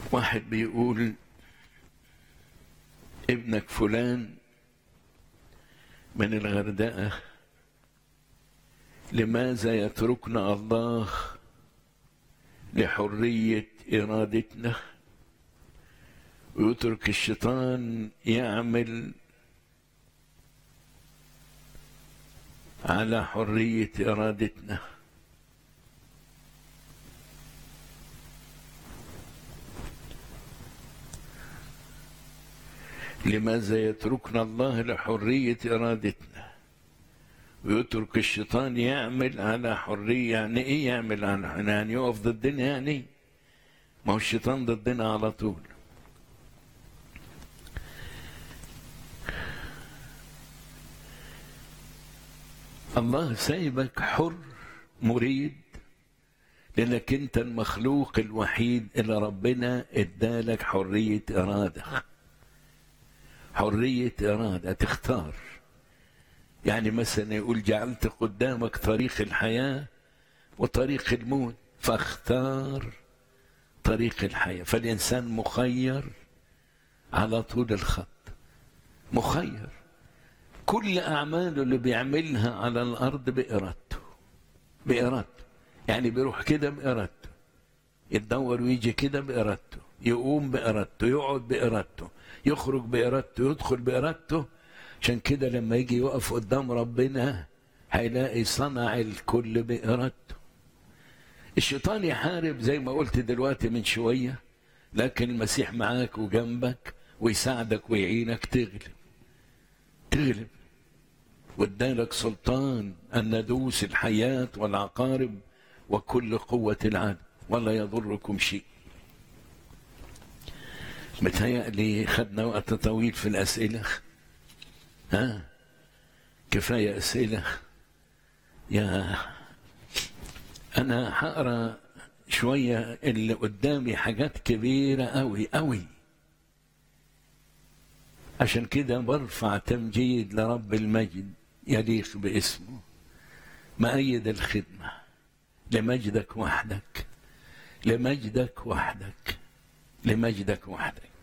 واحد بيقول ابنك فلان من الغردقة لماذا يتركنا الله لحرية إرادتنا ويترك الشيطان يعمل على حرية إرادتنا لماذا يتركنا الله لحرية إرادتنا ويترك الشيطان يعمل على حرية يعني إيه يعمل على يعني يقف ضدنا يعني ما هو الشيطان ضدنا على طول الله سايبك حر مريد لانك انت المخلوق الوحيد اللي ربنا ادالك حريه اراده حريه اراده تختار يعني مثلا يقول جعلت قدامك طريق الحياه وطريق الموت فاختار طريق الحياه فالانسان مخير على طول الخط مخير كل أعماله اللي بيعملها على الأرض بإرادته بإرادته يعني بيروح كده بإرادته يتدور ويجي كده بإرادته يقوم بإرادته يقعد بإرادته يخرج بإرادته يدخل بإرادته عشان كده لما يجي يقف قدام ربنا هيلاقي صنع الكل بإرادته الشيطان يحارب زي ما قلت دلوقتي من شوية لكن المسيح معاك وجنبك ويساعدك ويعينك تغلب تغلب وادالك سلطان أن ندوس الحياة والعقارب وكل قوة العدل ولا يضركم شيء متهيألي خدنا وقت طويل في الأسئلة ها كفاية أسئلة يا أنا هقرا شوية اللي قدامي حاجات كبيرة أوي أوي عشان كده برفع تمجيد لرب المجد يليق باسمه مأيد الخدمة لمجدك وحدك لمجدك وحدك لمجدك وحدك